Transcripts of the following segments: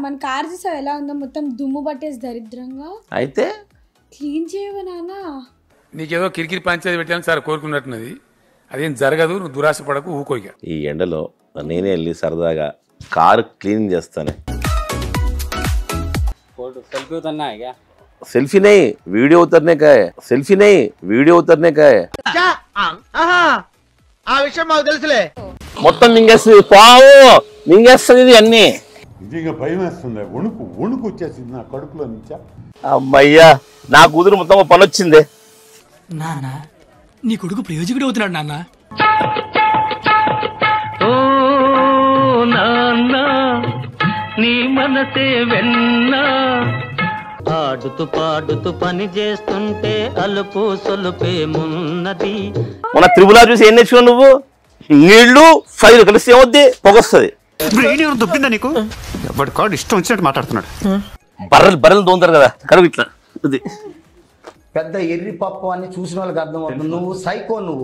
మన కార్ చూసావు ఎలా ఉందో మొత్తం దుమ్ము పట్టేసి దరిద్రంగా అయితే క్లీన్ చేయవా నాన్న నీకేదో కిరికిరి పంచాయతీ పెట్టాను సార్ కోరుకున్నట్టున్నది అదేం జరగదు నువ్వు దురాశ పడకు ఊకోయిక ఈ ఎండలో నేనే వెళ్ళి సరదాగా కారు క్లీన్ చేస్తాను फोटो सेल्फी उतरना है क्या सेल्फी नहीं वीडियो उतरने का है सेल्फी नहीं वीडियो उतरने का है ఆ విషయం మాకు తెలుసులే మొత్తం మింగేస్తుంది పావు మింగేస్తుంది ఇది అన్ని నిజంగా భయం వేస్తుంది వణుకు వణుకు వచ్చేసింది నా కడుపులో నుంచా అమ్మయ్యా నా కూతురు మొత్తం ఒక పని వచ్చింది నాన్న నీ కొడుకు ప్రయోజకుడు అవుతున్నాడు నాన్న ఓ నాన్న నీ మనసే వెన్నా ఆడుతూ పాడుతూ పని చేస్తుంటే అలుపు సొలుపేమున్నది మన త్రిపుల చూసి ఏం నేర్చుకున్నావు నువ్వు నీళ్లు ఫైర్ కలిసి ఏమవుద్ది పొగొస్తుంది బ్రెయిన్ ఏమైనా దొబ్బిందా నీకు ఎవరి కాడు ఇష్టం వచ్చినట్టు మాట్లాడుతున్నాడు బర్రెలు బర్రెలు తోముతారు కదా కడుగు ఇట్లా ఇది పెద్ద ఎర్రి పప్పు అని చూసిన వాళ్ళకి అర్థమవుతుంది నువ్వు సైకో నువ్వు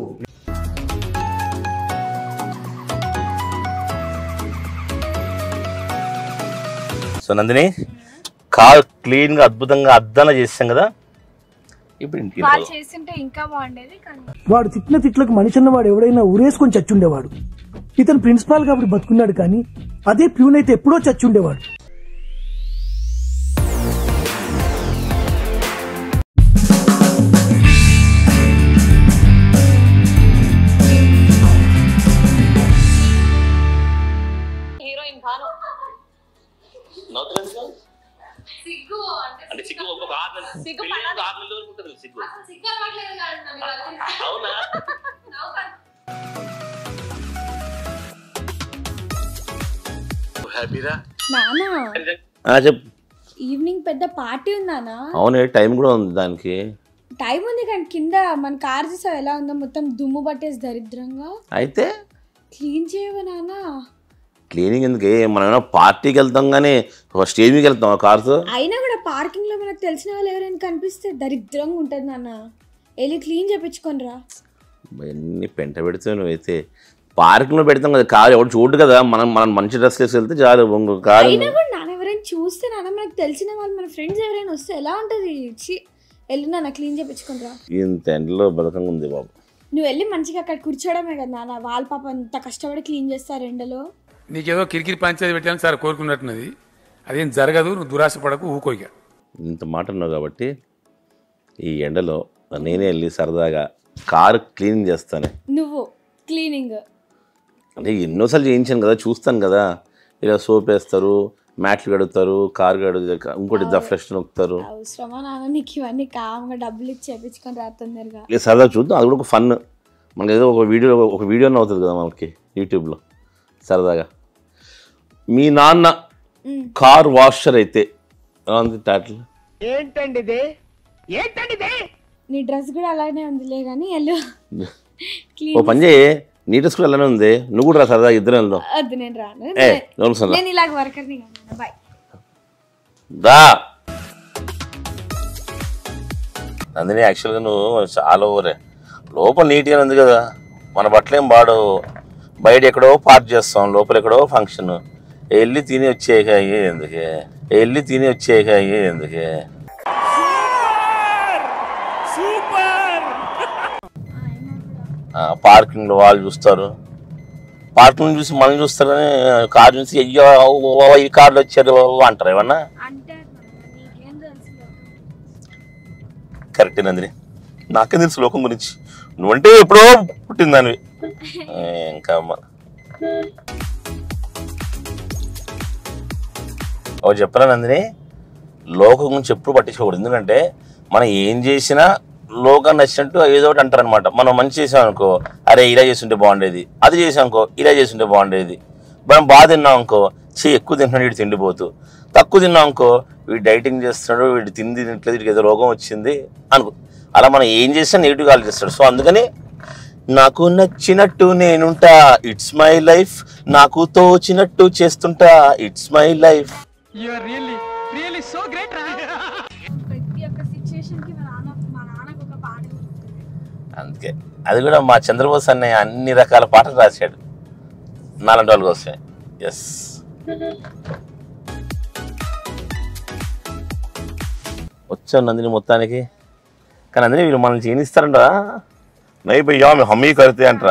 సో నందిని కార్ క్లీన్ గా అద్భుతంగా అద్దాన చేసాం కదా ఇప్పుడు ఇంటికి వాళ్ళు వెళ్ళిపోదాం. చేస్తుంటే ఇంకా బాగుండేది కానీ వాడు తిట్టిన తిట్లకు మనిషి అన్నవాడు ఎవడైనా ఊరేసుకొని చచ్చుండేవాడు ఇతను ప్రిన్సిపాల్ కాబట్టి బతుకున్నాడు కానీ అదే ప్యూన్ అయితే ఎప్పుడో చచ్చుండేవాడు హీరోయిన్ భాను సిగ్గు అంటే సిగ్గు ఒక ఆరు నెలలు- సిగ్గు పెళ్ళి అయిన ఒక ఆరు నెలల వరకు ఉంటుంది సిగ్గు సిగ్గు అవ్వట్లేదు కాదు అవునా నానా ఆ, చెప్పు ఈవినింగ్ పెద్ద పార్టీ ఉందానా అవునే టైం కూడా ఉంది దానికి టైం ఉంది కానీ కింద మన కార్ చూసావు ఎలా ఉందో మొత్తం దుమ్ము పట్టేసి దరిద్రంగా అయితే క్లీన్ చేయవా నాన్న క్లీనింగ్ ఎందుకు మనం ఏమైనా పార్టీకి వెళ్తాం కానీ స్టేజ్ మీదకి వెళ్తాం కార్తో అయినా కూడా పార్కింగ్ లో మనకు తెలిసిన వాళ్ళు ఎవరైనా కనిపిస్తే దరిద్రంగా ఉంటుంది నాన్న వెళ్ళి క్లీన్ చేపించుకొని రా ఎన్ని పెంట పెడితే నువ్వైతే పార్కింగ్ లో పెడతాం కదా కారు ఎవడు చూడు కదా మనం మనం మంచి డ్రెస్ వేసి వెళ్తే చాలు ఇంకో కారు అయినా కూడా నాన్న ఎవరైనా చూస్తే నాన్న మనకు తెలిసిన వాళ్ళు మన ఫ్రెండ్స్ ఎవరైనా వస్తే ఎలా ఉంటుంది ఛీ, వెళ్ళి నాన్న క్లీన్ చేపించుకొని రా ఇంత ఎండలో బతకంగా ఉంది బాబు నువ్వు వెళ్ళి మంచిగా అక్కడ కూర్చోవడమే కదా నాన్న వాళ్ళ పాప అంత కష్టపడి క్లీన్ చేస్తారు ఎండలో నీకేదో కిరికిరి పంచాయతీ పెట్టాను సార్ కోరుకున్నట్టున్నది అదేం జరగదు నువ్వు దురాశ పడకు ఊకోయిక ఇంత మాట ఉన్నావు కాబట్టి ఈ ఎండలో నేనే వెళ్ళి సరదాగా కారు క్లీన్ చేస్తాను నువ్వు క్లీనింగ్ అంటే ఎన్నోసార్లు చేయించాను కదా చూస్తాను కదా ఇలా సోప్ వేస్తారు మ్యాట్లు కడుగుతారు కారు కడుగు ఇంకోటి ద ఫ్రెష్ నొక్కుతారు అవసరమా నాన్న నీకు ఇవన్నీ కామ్గా డబ్బులు ఇచ్చి చేపించుకొని రా తొందరగా ఇక సరదా చూద్దాం అది కూడా ఒక ఫన్ మనకి ఏదో ఒక వీడియో ఒక వీడియో అవుతుంది కదా మనకి యూట్యూబ్లో సరదాగా మీ నాన్న కార్ వాషర్ అయితే ఎలా ఉంది టైటిల్ ఏంటండి ఇది ఏంటండి ఇది నీ డ్రెస్ కూడా అలానే ఉందిలే కానీ వెళ్ళు ఓ క్లీన్ పని చేయి నీటస్ కూడా అలానే ఉంది నువ్వు కూడా రా సరదాగా ఇద్దరం వెళ్దాం వద్దు నేను రాను ఏ నోరు సరదా నేను ఇలాగ వర్కర్ని బాయ్ దా నందిని యాక్చువల్గా నువ్వు చాలా ఓవరే లోపల నీట్గా ఉంది కదా మన బట్టలేం బాడు బయట ఎక్కడో పార్క్ చేస్తాం లోపల ఎక్కడో ఫంక్షన్ వెళ్ళి తిని వచ్చేక ఎందుకే వెళ్ళి తిని వచ్చేక ఎందుకే పార్కింగ్లో వాళ్ళు చూస్తారు పార్కింగ్ చూసి మనం చూస్తారని కార్ చూసి అయ్యో ఓ, ఈ కార్లు వచ్చారు అంటారు ఏమన్నా అంటే నీకేం తెలుసు కరెక్టే నందిని నాకే తెలుసు లోకం గురించి నువ్వంటే ఎప్పుడో పుట్టిందానివి ఇంకా అమ్మ ఓ చెప్పరా నందిని లోకం గురించి ఎప్పుడు పట్టించుకోకూడదు ఎందుకంటే మనం ఏం చేసినా లోకం నచ్చినట్టు ఏదో ఒకటి అంటారు అనమాట మనం మంచి చేసాం అనుకో అరే ఇలా చేస్తుంటే బాగుండేది అది చేసాం అనుకో ఇలా చేస్తుంటే బాగుండేది మనం బాగా తిన్నాం అనుకో చే ఎక్కువ తింటున్నాడు వీడు తిండిపోతూ తక్కువ తిన్నాం అనుకో వీడు డైటింగ్ చేస్తున్నాడు వీడు తిండి తినట్లేదు వీడికి ఏదో రోగం వచ్చింది అనుకో అలా మనం ఏం చేసినా నెగిటివ్గా ఆలోచిస్తాడు సో అందుకని నాకు నచ్చినట్టు నేనుంటా ఇట్స్ మై లైఫ్ నాకు తోచినట్టు చేస్తుంటా ఇట్స్ మై లైఫ్ ప్రతి ఒక్క సిచ్యుయేషన్ కి మా నాన్న మా నాన్నకు ఒక పాట ఉంటుంది అందుకే అది కూడా మా చంద్రబోస్ అన్నయ్య అన్ని రకాల పాటలు రాశాడు నాలంటి వాళ్ళ కోసమే ఎస్ వచ్చాను నందిని మొత్తానికి కానీ నందిని వీళ్ళు మనల్ని చేయనిస్తారంట నై భయ్యా మేము హమ్మీ కడితే అంటారా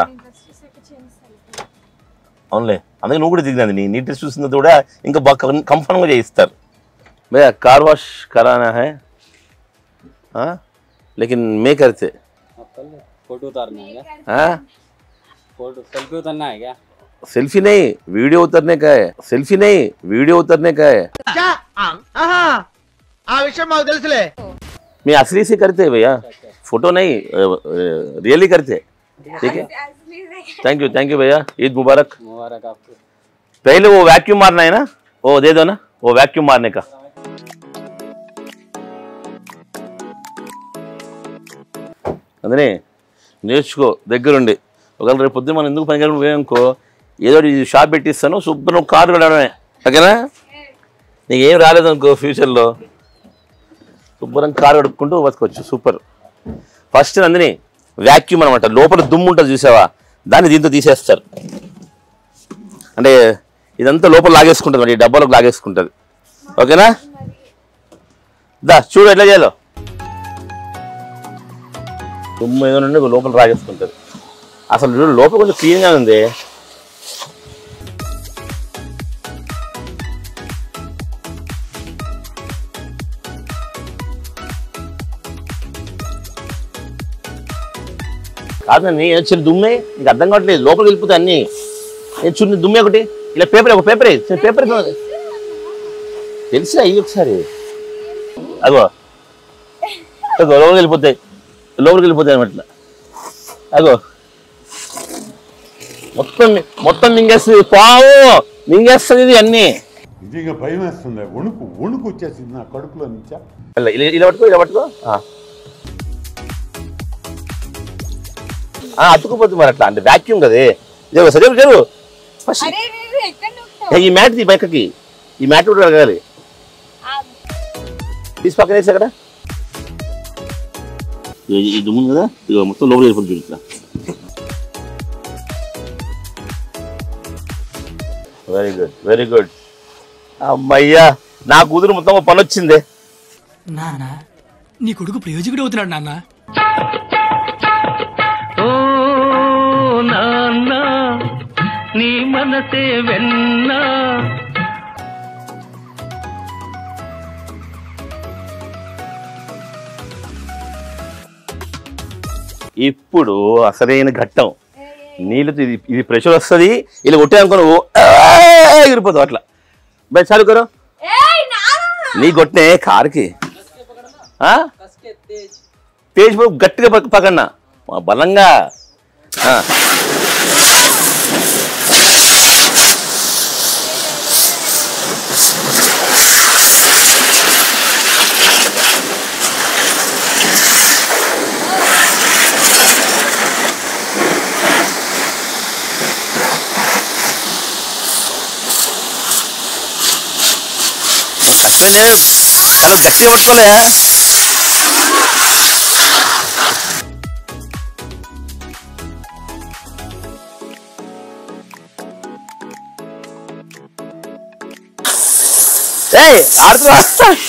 అవునులే అందుకే నువ్వు కూడా దిగి నందిని నీ డ్రెస్ చూసిన కూడా ఇంకా బాగా కంఫర్ట్గా చేయిస్తారు భయ్యా కార్ వాష్ कराना है हाँ लेकिन मैं करते फोटो उतारना है क्या हाँ फोटो सेल्फी उतारना है क्या सेल्फी नहीं वीडियो उतरने का है सेल्फी नहीं वीडियो उतरने का है ఆ విషయం మాకు తెలుసులే मैं असली से करते हैं भैया फोटो नहीं रियली करते ठीक है थैंक यू थैंक यू भैया ईद मुबारक मुबारक आपको पहले वो वैक्यूम मारना है ना वो दे दो ना वो वैक्यूम मारने का అందునే నేర్చుకో దగ్గరుండి ఒకవేళ రేపు పొద్దున్న మనం ఎందుకు పనికి పోయానుకో ఏదో ఒకటి షాప్ పెట్టిస్తాను శుభ్రం కారు వెళ్ళడమే ఓకేనా నీకు ఏం రాలేదు అనుకో ఫ్యూచర్లో శుభ్రం కారు కడుక్కుంటూ బతకొచ్చు సూపర్ ఫస్ట్ నందిని వ్యాక్యూమ్ అనమాట లోపల దుమ్ము ఉంటుంది చూసావా దాన్ని దీంతో తీసేస్తారు అంటే ఇదంతా లోపల లాగేసుకుంటుంది మరి ఈ డబ్బాలోకి లాగేసుకుంటుంది ఓకేనా దా చూడు ఎట్లా చేయాలో దుమ్ము ఏదో నుండి లోపల రాగేసుకుంటుంది అసలు చూడు లోపల కొంచెం క్లీన్గా ఉంది కాదు నీ చిన్న దుమ్మే నీకు అర్థం కావట్లేదు లోపలికి వెళ్ళిపోతాయి అన్ని నేను చూడండి దుమ్మే ఒకటి ఇలా పేపర్ ఒక పేపర్ పేపర్ తెలిసి అయ్యి ఒకసారి అగో అగో లోపలికి వెళ్ళిపోతాయి లోపలికి వెళ్ళిపోతాయి అన్నమాట అగో మొత్తం మొత్తం మింగేస్తుంది పావు మింగేస్తుంది ఇది అన్నీ నిజంగా భయం వేస్తుంది వణుకు వణుకు వచ్చేసింది నా కడుపులో నుంచా ఇలా ఇలా- ఇలా పట్టుకో ఇలా పట్టుకో ఆ. ఆ, అతుకుపోతుంది మరి అట్లా అంటే వాక్యూమ్ కదే జరుగు సరే జరుగు ఫస్ట్ ఏ, ఈ మ్యాట్ తీ పక్కకి ఈ మ్యాట్ కూడా అడగాలి తీసి పక్కన వేసి అక్కడ ఇగో ఈ దుమ్ము ఉంది కదా ఇక మొత్తం లోపల వెళ్ళిపోతుంది చూడు ఇట్లా వెరీ గుడ్ వెరీ గుడ్ అమ్మయ్యా నా కూతురు మొత్తం ఒక పని వచ్చిందే నాన్న నీ కొడుకు ప్రయోజకుడు అవుతున్నాడు నాన్న ఓ నాన్న నీ మనసే వెన్నా ఇప్పుడు అసలైన ఘట్టం నీళ్ళతో ఇది ఇది ప్రెషర్ వస్తుంది ఇలా కొట్టే నువ్వు ఎగిరిపోతావు అట్లా బయట చదువుకోరు నీ కొట్టినే కారుకి ఆ? తేజ్ బాబు గట్టిగా పక్క పక్కన బలంగా ఆ. కష్టమే అలా గట్టిగా పట్టుకోలే ఏయ్ ఆడుతున్నా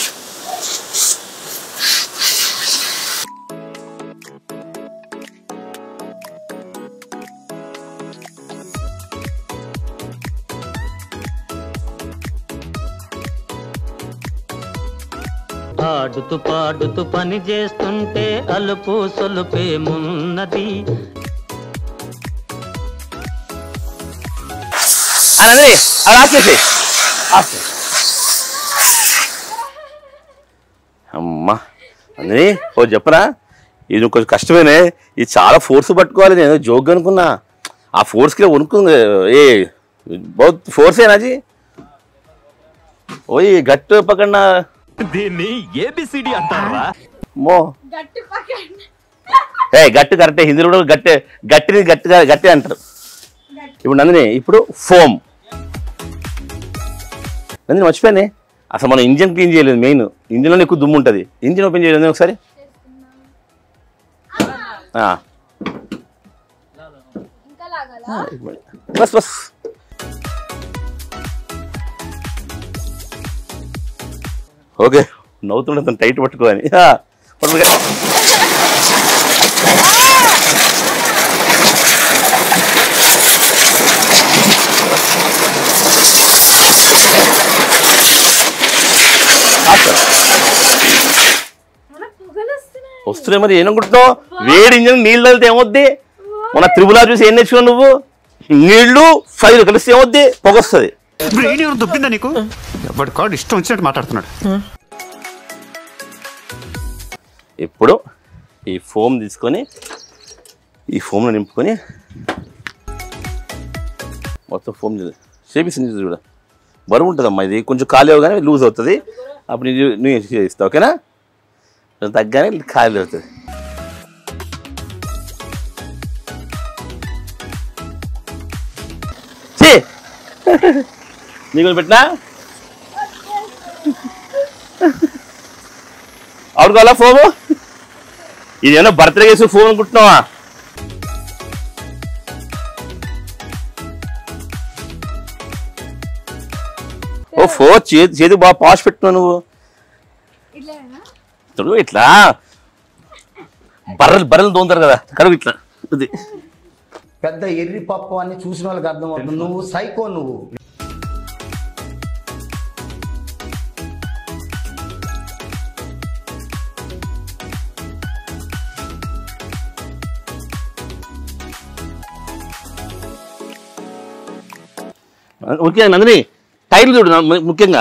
ఆడుతూ పాడుతూ పని చేస్తుంటే అలుపు సొలుపేమున్నది అన్నది అది ఆపేసి ఆపే అమ్మా అందని ఓ చెప్పనా ఇది కొంచెం కష్టమేనే ఇది చాలా ఫోర్స్ పట్టుకోవాలి నేను జోక్ అనుకున్నా ఆ ఫోర్స్కి వణుకుంది ఏ బహుత్ ఫోర్స్ ఏనాజీ ఓయ్ గట్టు పక్కన దీన్ని ఏబిసిడి అంటారా మో ఏ గట్టు కరెక్టే హిందీలో కూడా గట్టె గట్టిని గట్టిగా గట్టి అంటారు ఇప్పుడు నందిని ఇప్పుడు ఫోమ్ నందిని మర్చిపోయానే అసలు మనం ఇంజన్ క్లీన్ చేయలేదు మెయిన్ ఇంజిన్లో ఎక్కువ దుమ్ము ఉంటుంది ఇంజిన్ ఓపెన్ చేయలేదు ఒకసారి ఆ. బస్ బస్ ఓకే నవ్వుతుండే తను టైట్ పట్టుకోని ఆ, పట్టుకో. వస్తున్నాయి మరి ఏమనుకుంటున్నావు వేడి ఇంజన్ నీళ్ళు తగిలితే ఏమొద్ది మన త్రిబులా చూసి ఏం నేర్చుకున్నావు నువ్వు నీళ్లు ఫైర్ కలిసి ఏమొద్ది పొగ వస్తుంది బ్రెయిన్ ఎవరు దొబ్బిందా నీకు ఎవరి కార్డు ఇష్టం వచ్చినట్టు మాట్లాడుతున్నాడు ఇప్పుడు ఈ ఫోమ్ తీసుకొని ఈ ఫోమ్లో నింపుకొని మొత్తం ఫోమ్ చేపిస్తుంది చూడ బరువు ఉంటుందమ్మా ఇది కొంచెం ఖాళీ అవగానే లూజ్ అవుతుంది అప్పుడు నువ్వు నువ్వు చేస్తావు ఓకేనా కొంచెం తగ్గానే ఖాళీ అవుతుంది చే నీకు పెట్టినా అవును కావాలా ఫోము ఇదేమో బర్త్డే చేసి ఫోన్ అనుకుంటున్నావా ఓ ఫోన్ చేతి చేతి బాగా పాష్ పెట్టున్నావు నువ్వు చూడు ఇట్లా బర్రెలు బర్రెలు తోముతారు కదా కడుగు ఇట్లా ఇది పెద్ద ఎర్రి పప్పు అని చూసిన వాళ్ళకి అర్థమవుతుంది నువ్వు సైకో నువ్వు ఓకే నందిని టైటిల్ చూడు నా- ము- ముఖ్యంగా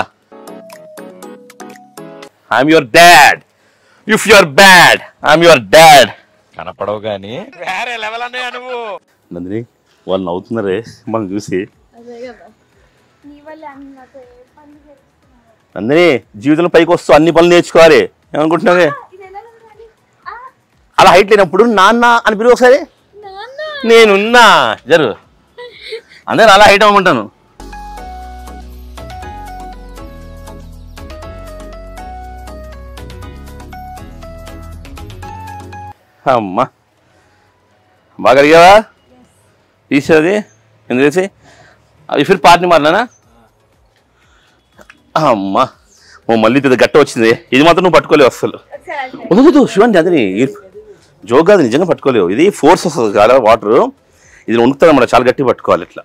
I'm your dad if your bad I'm your dad కనపడవు గాని వేరే లెవెల్ అన్నయ్య నువ్వు నందిని వాళ్ళు నవ్వుతున్నారే మనం చూసి అదే కదా నీ వల్ల అన్ని నాతో ఏ పని చేస్తున్నావు నందిని జీవితంలో పైకి వస్తూ అన్ని పనులు నేర్చుకోవాలి ఏమనుకుంటున్నావే ఇది ఎలా ఉండాలి అలా హైట్ లేనప్పుడు నాన్న అని పిలువ ఒకసారి నేనున్నా జరు అందరూ అలా హైట్ అవ్వమంటాను అమ్మా బాగా అడిగావా తీసేది ఎందుకు చేసి అది ఫిర్ పార్ట్ని మారినా అమ్మా ఓ మళ్ళీ ఇది గట్ట వచ్చింది ఇది మాత్రం నువ్వు పట్టుకోలేవు అసలు వద్దు శివాని అదని జోక్ కాదు నిజంగా పట్టుకోలేవు ఇది ఫోర్స్ వస్తుంది చాలా వాటర్ ఇది ఉణుకుతుంది అన్నమాట చాలా గట్టి పట్టుకోవాలి ఇట్లా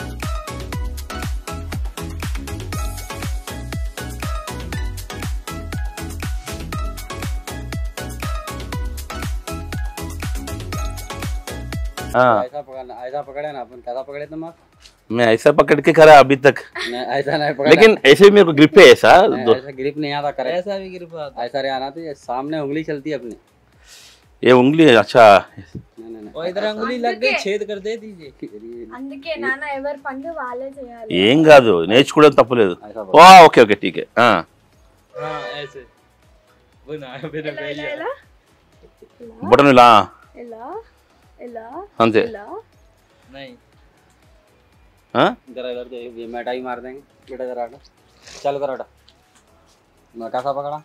हाँ ऐसा पकड़ना ऐसा पकड़े ना अपन कैसा पकड़े तुम आप मैं ऐसा पकड़ के करा अभी तक नहीं, ऐसा नहीं पकड़ा लेकिन ऐसे मेरे को ग्रिप है ऐसा नहीं, दो ऐसा ग्रिप नहीं आता करे ऐसा भी ग्रिप आता ऐसा रे आना तो ये सामने उंगली चलती है अपनी ये उंगली है, अच्छा नहीं नहीं नहीं इधर उंगली लग गई छेद कर दे दीजिए అందుకే నాన్న ఎవరి పనులు వాళ్ళే చేయాలి ఏం కాదు నేర్చుకోవడం తప్పలేదు ఓ ఓకే ఓకే టీకే ఆ. ऐसे ఎలా ఎలా ఎలా బటన్ ఇలా ఎలా ఎలా అంతే ఎలా नहीं ఆ? इधर इधर देखिए ये मैटा ही मार देंगे बेटा इधर आटा चल कर आटा मैं कैसा पकड़ा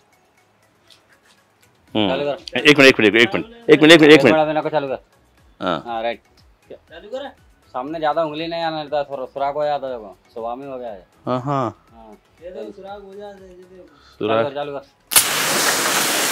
हम्म. चालू कर एक मिनट एक मिनट एक मिनट एक मिनट एक मिनट एक बड़ा मिनट देना को चालू कर हाँ हाँ राइट चालू कर सामने ज्यादा उंगली नहीं आना रहता थोड़ा सुराग हो जाता देखो सुबह में हो गया है हाँ हाँ हाँ सुराग हो जाता है सुराग। चालू कर चालू कर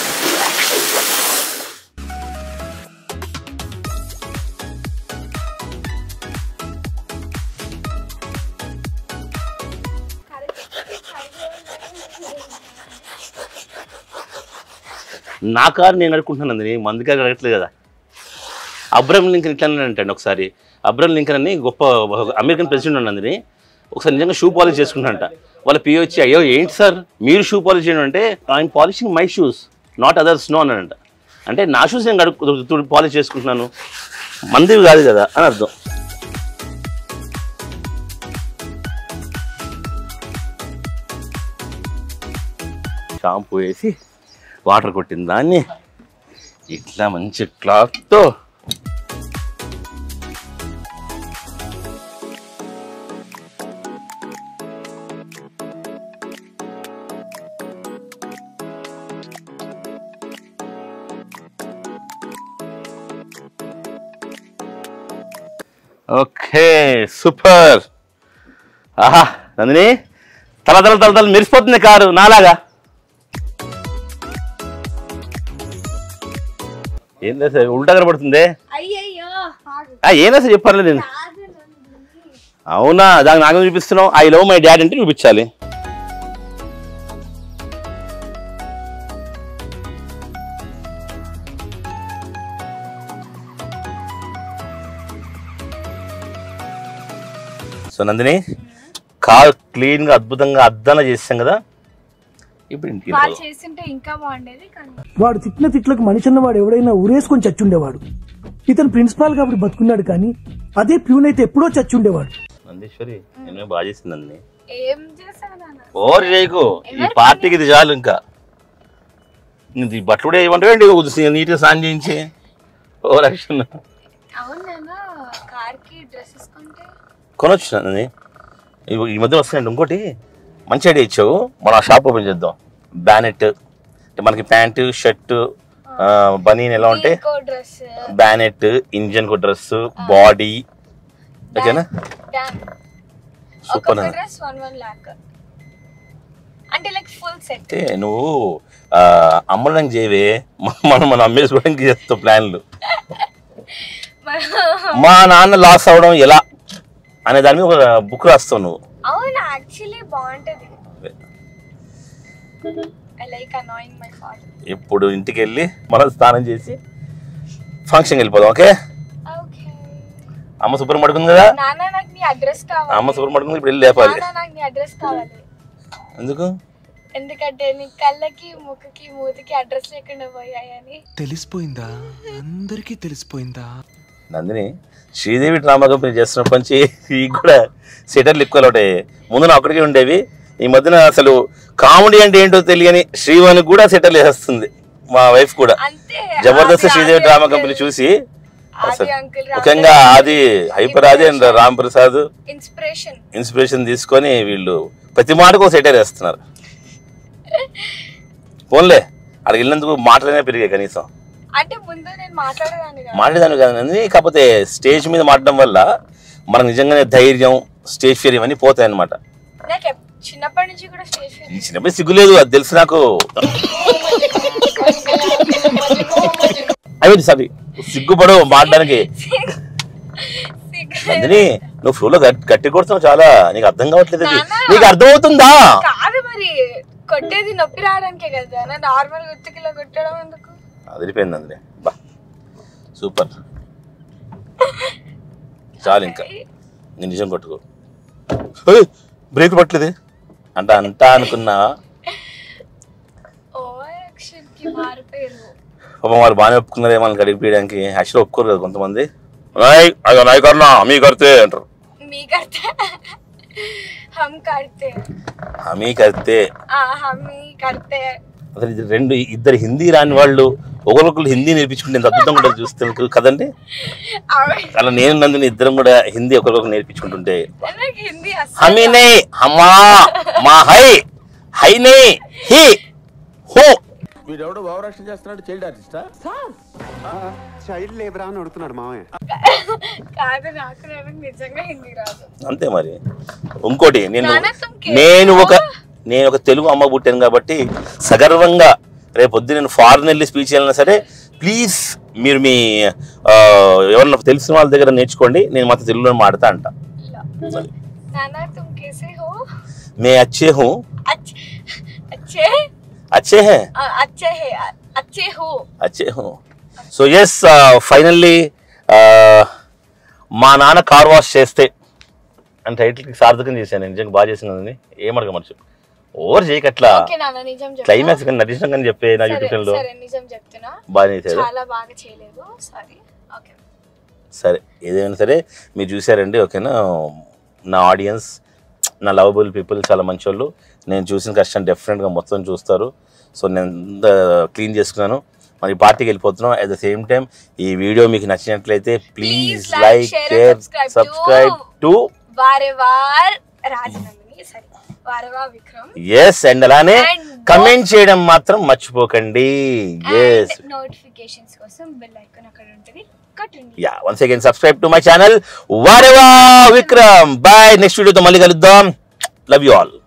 నా కారు నేను అడుక్కుంటున్నాను అండి మంది కారు అడగట్లేదు కదా అబ్రహం లింకన్ ఇట్లా అంటండి ఒకసారి అబ్రహం లింకన్ అని గొప్ప ఒక అమెరికన్ ప్రెసిడెంట్ ఉన్నది ఒకసారి నిజంగా షూ పాలిష్ చేసుకుంటానంట వాళ్ళ పిఏ వచ్చి అయ్యో ఏంటి సార్ మీరు షూ పాలిష్ చేయడం అంటే I'm polishing my shoes not others no అన్నాడంట అంటే నా షూస్ నేను అడుగు పాలిష్ చేసుకుంటున్నాను మందివి కాదు కదా అని అర్థం షాంపూ వేసి వాటర్ కొట్టిన దాన్ని ఇట్లా మంచి క్లాత్తో ఓకే సూపర్ ఆహా నందిని తల తల తల తల మెరిసిపోతుంది కారు నాలాగా ఏం లేదు సార్ ఉల్టా కనబడుతుంది అయ్యయ్యో ఆగు. ఆ, ఏం లేదు సార్ చెప్పాలి నేను అవునా దానికి నాకు చూపిస్తున్నావు ఐ లవ్ మై డాడ్ అంటే చూపించాలి సో నందిని కార్ క్లీన్ గా అద్భుతంగా అద్దంగా చేసాం కదా ఇప్పుడు ఇంటికి వాళ్ళు వెళ్ళిపోదాం. చేస్తుంటే ఇంకా బాగుండేది కానీ వాడు తిట్టిన తిట్లకు మనిషి అన్నవాడు ఎవడైనా ఊరేసుకొని చచ్చుండేవాడు ఇతను ప్రిన్సిపాల్ కాబట్టి బతుకున్నాడు కానీ అదే ప్యూన్ అయితే ఎప్పుడో చచ్చుండేవాడు నందీశ్వరి నేను బాగా చేసింది నందిని ఏం చేసావు నాన్న ఓరి చేయకు ఈ పార్టీకి ఇది చాలు ఇంకా ఇంక ఈ బట్టలు కూడా ఏమంటావు నీట్గా స్నానం చేయించి ఓ రక్షణ అవును నాన్న కార్కి డ్రెస్ తీసుకుంటే కొనొచ్చు నందిని ఇవి ఈ మధ్య వస్తున్నాయండి ఇంకోటి మంచి ఐడియా ఇచ్చావు మనం ఆ షాప్ ఓపెన్ చేద్దాం బ్యానెట్ అంటే మనకి ప్యాంటు షర్ట్ బనీన్ ఎలా ఉంటే ఇంకో డ్రెస్ బ్యానెట్ ఇంజన్ కు డ్రెస్ బాడీ ఓకేనా డన్ సూపర్ ఒక్కొక్క అన్న. డ్రెస్ వన్ వన్ లాక్ అంటే లైక్ ఫుల్ సెట్ అంటే నువ్వు ఆ, అమ్మడానికి చేయవే మ- మనం మనం అమ్మేసుకోవడానికి చేస్తావు ప్లాన్లు మా నాన్న లాస్ అవడం ఎలా అనే దాని మీద ఒక బుక్ రాస్తావు నువ్వు అవును యాక్చువల్లీ బాగుంటది I like annoying my father ఇప్పుడు ఇంటికి వెళ్ళి మనం స్నానం చేసి ఫంక్షన్కి వెళ్ళిపోదాం ఓకే ఓకే అమ్మ సూపర్ పడుకుంది కదా నాన్న నాకు నీ అడ్రస్ కావాలి అమ్మ సూపర్ పడుకుంది ఇప్పుడు వెళ్ళి లేపాలి నాన్న నాకు నీ అడ్రస్ కావాలి ఎందుకు ఎందుకంటే నీ కళ్ళకి ముక్కుకి మూతికి అడ్రస్ లేకుండా పోయాయని తెలిసిపోయిందా అందరికీ తెలిసిపోయిందా నందిని శ్రీదేవి డ్రామా కంపెనీ చేస్తున్నప్పటి నుంచి ఈ కూడా సెటర్లు ఎక్కువ ఉంటాయి ముందు నా ఒక్కడికే ఉండేవి ఈ మధ్యన అసలు కామెడీ అంటే ఏంటో తెలియని శ్రీవాణి కూడా సెటర్లు వేస్తుంది మా వైఫ్ కూడా జబర్దస్త్ శ్రీదేవి డ్రామా కంపెనీ చూసి అసలు ముఖ్యంగా అది hyper Aadi and Ram Prasad inspiration inspiration తీసుకొని వీళ్ళు ప్రతి మాటకు ఒక సెటర్ వేస్తున్నారు ఫోన్లే అక్కడికి వెళ్ళినందుకు మాటలనే పెరిగాయి కనీసం అంటే ముందు నేను మాట్లాడేదాన్ని కాదు. మాట్లాడేదాన్ని కాదండి కాకపోతే స్టేజ్ మీద మాట్లాడడం వల్ల మనకు నిజంగానే ధైర్యం స్టేజ్ ఫియర్ ఇవన్నీ పోతాయి అనమాట నాకు ఎప్- చిన్నప్పటి నుంచి కూడా స్టేజ్ ఫియర్ ఈ చిన్నప్పుడు సిగ్గులేదు అది తెలుసు నాకు అవి సారీ సిగ్గుపడు మాట్లాడడానికి నందిని నువ్వు ఫ్లోలో గట్టి కొడుతున్నావు చాలా నీకు అర్థం కావట్లేదు అది. నీకు అర్థం అవుతుందా కాదు మరి కొట్టేది నొప్పి రావడానికే కదా నార్మల్ గుర్తుకిలో కొట్టడం ఎందుకు అదిరిపోయింది నందిని బా సూపర్ చాలు ఇంకా నేను నిజం కొట్టుకో ఏయ్, బ్రేక్ పట్టలేదు అంట అంటా అనుకున్నా ఓవర్ యాక్షన్ కి మారిపోయారు పాపం వాళ్ళు బాగానే ఒప్పుకున్నారే మనకి అడిగిపోయడానికి యాక్చువల్ ఒప్పుకోరు కదా కొంతమంది నాయ్ అదో నాయ్ కర్నా మీ కడితే అంటారు మీ करते हम करते మీ కడితే हाँ हम ही करते అసలు ఇది రెండు ఇద్దరు హిందీ రాని వాళ్ళు ఒకరికొకరు హిందీ నేర్పించుకుంటే ఎంత అద్భుతంగా ఉంటుంది చూస్తే కదండి అలా నేను నందిని ఇద్దరం కూడా హిందీ ఒకరికొకరు నేర్పించుకుంటుంటే నాకు హిందీ హమీ నే హమా మా హై హై నే హి హో వీడెవడో భావరక్షణ చేస్తున్నాడు చైల్డ్ ఆర్టిస్టా చైల్డ్ లేబరా అని అడుగుతున్నాడు మామయ్య కాదు నాకు నాకు నిజంగా హిందీ రాదు అంతే మరి ఇంకోటి నేను నాన్న, తుమ్ కే- నేను ఒక నేను ఒక తెలుగు అమ్మ పుట్టాను కాబట్టి సగర్వంగా రేపు పొద్దు నేను ఫారెన్ వెళ్ళి స్పీచ్ వెళ్ళినా సరే ప్లీజ్ మీరు మీ ఆ, ఎవరన్నా తెలిసిన వాళ్ళ దగ్గర నేర్చుకోండి నేను మాత్రం తెలుగులో మాడతా అంట नाना तुम कैसे हो మే అచ్చే హూ अच्छे अच्छे అచ్చే హే अ, अच्छे है अ- अच्छे हो అచ్చే హూ సో ఎస్ ఫైనల్లీ మా నాన్న కార్ వాష్ చేస్తే అని టైటిల్కి సార్థకం చేశాను నేను నిజంగా బాగా చేసినది ఏమడగ మర్చి ఓవర్ చేయకట్లా ఓకే నాన్న నిజం చెప్తున్నా. క్లైమాక్స్ కానీ నటించడం కానీ చెప్పే నా సరే, యూట్యూబ్ ఛానల్లో సరే నిజం చెప్తున్నా బాగా చేశారు చాలా బాగా చేయలేదు సారీ ఓకే సరే ఏదైనా సరే మీరు చూసారండి ఓకేనా నా ఆడియన్స్ నా లవబుల్ పీపుల్ చాలా మంచి వాళ్ళు నేను చూసిన కష్టం డెఫినెట్గా మొత్తం చూస్తారు సో నేను క్లీన్ చేసుకున్నాను మరి పార్టీకి వెళ్ళిపోతున్నాం అట్ ద సేమ్ టైం ఈ వీడియో మీకు నచ్చినట్లయితే please like, like share and share subscribe to- subscribe to వారెవార్ రాజనందిని సరే వారెవా విక్రమ్ ఎస్ అండ్ అలానే కమెంట్ చేయడం మాత్రం మర్చిపోకండి ఎస్ నోటిఫికేషన్స్ కోసం బెల్ ఐకాన్ అక్కడ ఉంటుంది కట్టండి ya once again subscribe to my channel Vareva Vikram bye next వీడియోతో మళ్ళీ కలుద్దాం లవ్ యూ ఆల్